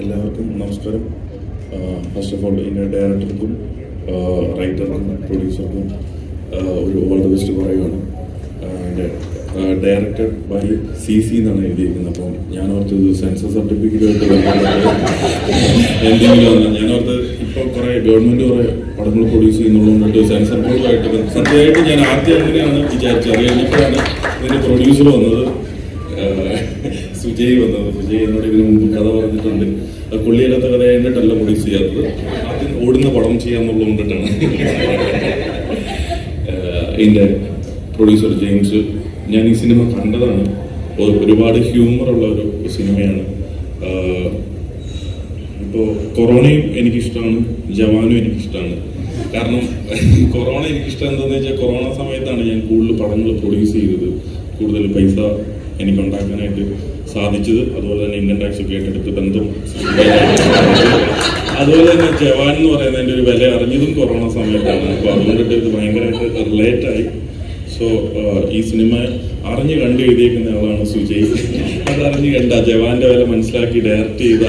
എല്ലാവർക്കും നമസ്കാരം first of all ഇതിൻ്റെ ഡയറക്ടർക്കും റൈറ്റർക്കും പ്രൊഡ്യൂസർക്കും ഒരു ഓൾ ദ ബെസ്റ്റ് പറയുകയാണ് എൻ്റെ ഡയറക്ടർ ബൈ സി സി എന്നാണ് എഴുതിയിരിക്കുന്നത് അപ്പം ഞാൻ ഓർത്തത് സെൻസർ സർട്ടിഫിക്കറ്റ് എന്തെങ്കിലും ആണ്. ഞാൻ ഓർത്ത് ഇപ്പോൾ കുറേ ഗവൺമെൻറ് കുറേ പടങ്ങൾ പ്രൊഡ്യൂസ് ചെയ്യുന്നുള്ളതുകൊണ്ട് സെൻസർ ബോർഡുമായിട്ട് സത്യമായിട്ട് ഞാൻ ആദ്യം അങ്ങനെയാണ് വിചാരിച്ചത് അത് കഴിഞ്ഞപ്പോഴാണ് ഇതിൻ്റെ പ്രൊഡ്യൂസർ വന്നത് ആഹ് സുജയ് വന്നത് സുജയ് എന്നോട് ഇതിനു മുമ്പ് കഥ പറഞ്ഞിട്ടുണ്ട് അത് കൊള്ളിയില്ലാത്ത കഥ കഴിഞ്ഞിട്ടല്ല പ്രൊഡ്യൂസ് ചെയ്യാത്തത് ആദ്യം ഓടുന്ന പടം ചെയ്യാന്നുള്ളത് കൊണ്ടിട്ടാണ് ആഹ് ഇതിന്റെ പ്രൊഡ്യൂസർ ജെയിംസ് ഞാൻ ഈ സിനിമ കണ്ടതാണ് ഒരു- ഒരുപാട് ഹ്യൂമർ ഉള്ള ഒരു സിനിമയാണ് ആഹ് ഇപ്പോൾ കൊറോണയും എനിക്കിഷ്ടമാണ് ജവാനും എനിക്കിഷ്ടമാണ് കാരണം കൊറോണ എനിക്കിഷ്ടം എന്താണെന്ന് വെച്ചാൽ കൊറോണ സമയത്താണ് ഞാൻ കൂടുതൽ പടങ്ങൾ പ്രൊഡ്യൂസ് ചെയ്തത് കൂടുതൽ പൈസ എനിക്ക് ഉണ്ടാക്കാനായിട്ട് സാധിച്ചത് അതുപോലെ തന്നെ ഇൻകം ടാക്സ് ഒക്കെ ഏറ്റെടുത്ത് ബന്ധം സൃഷ്ടിക്കാനായിട്ട് സാധിച്ചത്. അതുപോലെ തന്നെ ജവാൻ എന്ന് പറയുന്നതിന്റെ ഒരു വില അറിഞ്ഞതും കൊറോണ സമയത്താണ് അപ്പൊ അതുകൊണ്ടിട്ട് ഇത് ഭയങ്കരമായിട്ട് റിലേറ്റ് ആയി സോ ഈ സിനിമ അറിഞ്ഞു കണ്ട് എഴുതിയേക്കുന്ന ആളാണ് സുജയ് അത് അറിഞ്ഞു കണ്ട ജവാന്റെ വില മനസ്സിലാക്കി ഡയറക്റ്റ് ചെയ്ത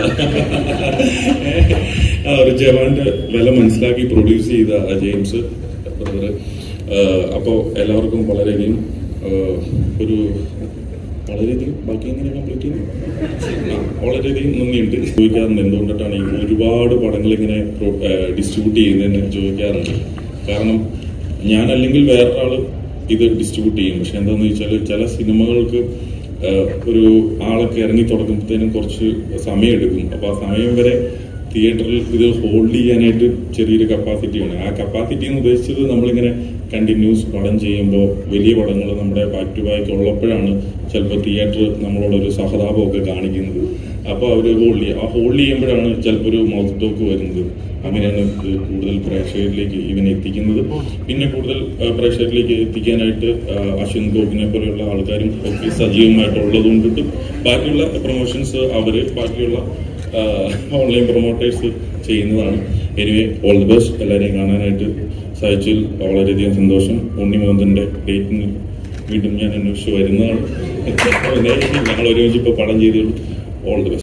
ആ ഒരു ജവാന്റെ വില മനസ്സിലാക്കി പ്രൊഡ്യൂസ് ചെയ്ത ആ ജെയിംസ് ബ്രദർ അപ്പോൾ എല്ലാവർക്കും വളരെയധികം ആ, ഒരു വളരെയധികം ബാക്കി എങ്ങനെ കംപ്ലീറ്റ് ചെയ്യുന്നു ആ, വളരെയധികം നന്ദിയുണ്ട് ചോദിക്കാറുണ്ട് എന്തുകൊണ്ടിട്ടാണ് ഈ ഒരുപാട് പടങ്ങൾ ഇങ്ങനെ ഡിസ്ട്രിബ്യൂട്ട് ചെയ്യുന്നതെന്ന് ചോദിക്കാറുണ്ട് കാരണം ഞാൻ അല്ലെങ്കിൽ വേറൊരാള് ഇത് ഡിസ്ട്രിബ്യൂട്ട് ചെയ്യും പക്ഷെ എന്താണെന്ന് വെച്ചാൽ ചില സിനിമകൾക്ക് ആഹ്, ഒരു ആളൊക്കെ ഇറങ്ങി തുടങ്ങുമ്പോഴത്തേനും കുറച്ച് സമയമെടുക്കും അപ്പൊ ആ സമയം വരെ തിയേറ്ററിൽ ഇത് ഹോൾഡ് ചെയ്യാനായിട്ട് ചെറിയൊരു കപ്പാസിറ്റി ഉണ്ട് ആ കപ്പാസിറ്റി എന്ന് ഉദ്ദേശിച്ചത് നമ്മളിങ്ങനെ കണ്ടിന്യൂസ് പടം ചെയ്യുമ്പോൾ വലിയ പടങ്ങൾ നമ്മുടെ ബാക്ക് ടു ബാക്ക് ഉള്ളപ്പോഴാണ് ചിലപ്പോൾ തിയേറ്റർ നമ്മളോടൊരു സഹതാപമൊക്കെ കാണിക്കുന്നത് അപ്പോൾ അവർ ഹോൾഡ് ചെയ്യും ആ ഹോൾഡ് ചെയ്യുമ്പോഴാണ് ചിലപ്പോൾ ഒരു മൗത്ത് ടോക്ക് വരുന്നത് അങ്ങനെയാണ് ഇത് കൂടുതൽ പ്രേക്ഷകരിലേക്ക് ഇവൻ എത്തിക്കുന്നത് പിന്നെ കൂടുതൽ ആ, പ്രേക്ഷകരിലേക്ക് എത്തിക്കാനായിട്ട് ആ, അശ്വിൻ ഗോപിനെ പോലെയുള്ള ആൾക്കാരും ഒക്കെ സജീവമായിട്ടുള്ളത് കൊണ്ടിട്ട് ബാക്കിയുള്ള പ്രൊമോഷൻസ് അവര് ബാക്കിയുള്ള ഓൺലൈൻ പ്രൊമോട്ടേഴ്സ് ചെയ്യുന്നതാണ് എനിവേ ഓൾ ദി ബെസ്റ്റ് എല്ലാവരെയും കാണാനായിട്ട് സാധിച്ചതിൽ വളരെയധികം സന്തോഷം ഉണ്ണിമോഹന്റെ ഡേറ്റിന് വീണ്ടും ഞാൻ അന്വേഷിച്ച് വരുന്നതാണ് പിന്നെ ഞങ്ങൾ ഒരുമിച്ച് ഇപ്പോൾ പടം ചെയ്തുള്ളൂ ഓൾ ദി ബെസ്റ്റ്